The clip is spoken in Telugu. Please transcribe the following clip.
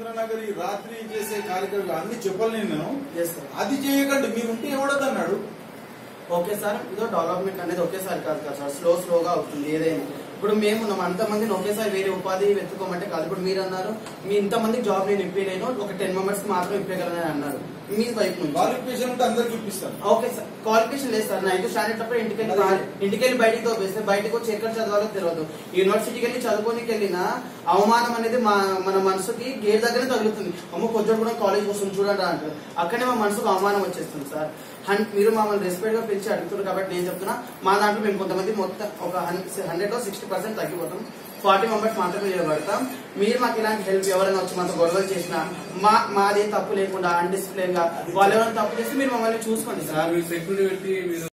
ఇంద్రనగర్ ఈ రాత్రి చేసే కార్యక్రమాలు అన్ని చెప్పాలి నేను ఎస్ సార్ అది చేయకండి మీరు ఉంటే ఎవడదన్నాడు ఓకే సార్ ఇదో డెవలప్మెంట్ అనేది ఒకేసారి కాదు కదా సార్ స్లో స్లోగా అవుతుంది ఏదైనా ఇప్పుడు మేము ఉన్నాం అంతమందిని ఒకేసారి వేరే ఉపాధి వెతుకోమంటే కాదు ఇప్పుడు మీరు అన్నారు మీ ఇంతమంది జాబ్ నేను ఇప్పలేను ఒక టెన్ మెంబర్స్ మాత్రం ఇప్పగలను అన్నారు మీ వైపు నుంచి క్వాలిఫికేషన్ ఉంటే అందరికి ఇప్పిస్తాను ఓకే సార్ క్వాలిఫికేషన్ లేదు సార్ నైట్ స్టాండర్డ్ అప్పుడు ఇంటికి వెళ్ళి అదే. ఇంటికి వెళ్ళి బయటికి తోపేస్తే బయటకు వచ్చి ఎక్కడ చదవాలో తెలియదు యూనివర్సిటీకి వెళ్ళి చదువుకోనికి వెళ్ళిన అవమానం అనేది మా మన మనసుకి గేట్ దగ్గరే తగులుతుంది అమ్మ కొంచెం కూడా కాలేజ్ వస్తుంది చూడండి అంటారు అక్కడే మా మనసుకు అవమానం వచ్చేస్తుంది సార్ హన్- మీరు మమ్మల్ని రెస్పెక్ట్ గా పిలిచి అడుగుతున్నారు కాబట్టి నేను చెప్తున్నా మా దాంట్లో మేము కొంతమంది మొత్తం ఒక హండ్రెడ్ లో సిక్స్టీ పర్సెంట్ తగ్గిపోతాం ఫార్టీ మెంబర్స్ మాత్రమే నిలబడతాం మీరు మాకు ఇలాంటి హెల్ప్ ఎవరైనా వచ్చి మాతో గొడవలు చేసినా మా మాదేం తప్పు లేకుండా అన్డిసిప్లిన్ గా వాళ్ళు ఎవరైనా తప్పు చేస్తే మీరు మమ్మల్ని చూసుకోండి సార్ సార్ మీరు సెక్యూరిటీ పెట్టి మీరు